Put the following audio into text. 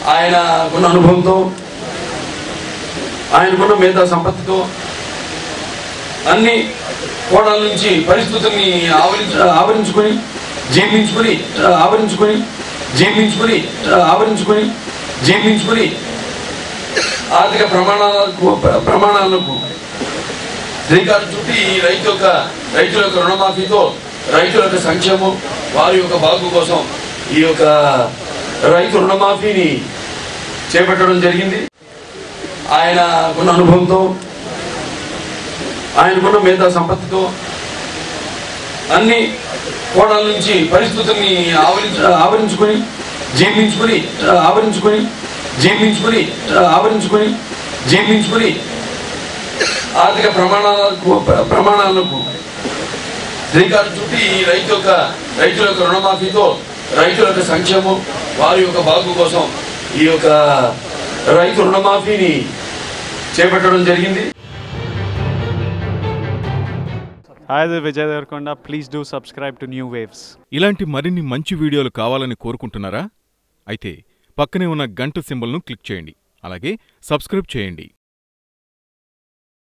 ఆయనకున్న అనుభవంతో ఆయనకున్న మేధా సంపత్తితో అన్ని కోణాల నుంచి పరిస్థితుల్ని ఆవరించి ఆవరించుకొని జీర్ణించుకొని ఆవరించుకొని జీర్ణించుకొని ఆవరించుకొని జీర్ణించుకొని ఆర్థిక ప్రమాణాలకు ప్రమాణాలకు శ్రీకారం చుట్టి ఈ రైతు యొక్క రైతుల యొక్క రుణమాఫీతో రైతుల యొక్క సంక్షేమం వారి యొక్క బాగు కోసం ఈ యొక్క రైతు రుణమాఫీని చేపట్టడం జరిగింది ఆయనకున్న అనుభవంతో ఆయనకున్న మేధా సంపత్తితో అన్ని కోణాల నుంచి పరిస్థితుల్ని ఆవరించి ఆవరించుకొని జీర్ణించుకొని ఆవరించుకొని జీర్ణించుకొని ఆవరించుకొని జీర్ణించుకొని ఆర్థిక ప్రమాణాలకు ప్రమాణాలకు శ్రీకారం చుట్టి ఈ రైతు యొక్క రైతుల యొక్క రుణమాఫీతో రైతుల యొక్క సంక్షేమం వారి యొక్క బాగు కోసం ఈ యొక్క రైతు రుణమాఫీని చేపట్టడం జరిగింది Hi, this is Vijay Devarkonda. Please do subscribe to New Waves. ఇలాంటి మరిన్ని మంచి వీడియోలు కావాలని కోరుకుంటున్నారా అయితే పక్కనే ఉన్న గంట సింబల్ను క్లిక్ చేయండి అలాగే సబ్స్క్రైబ్ చేయండి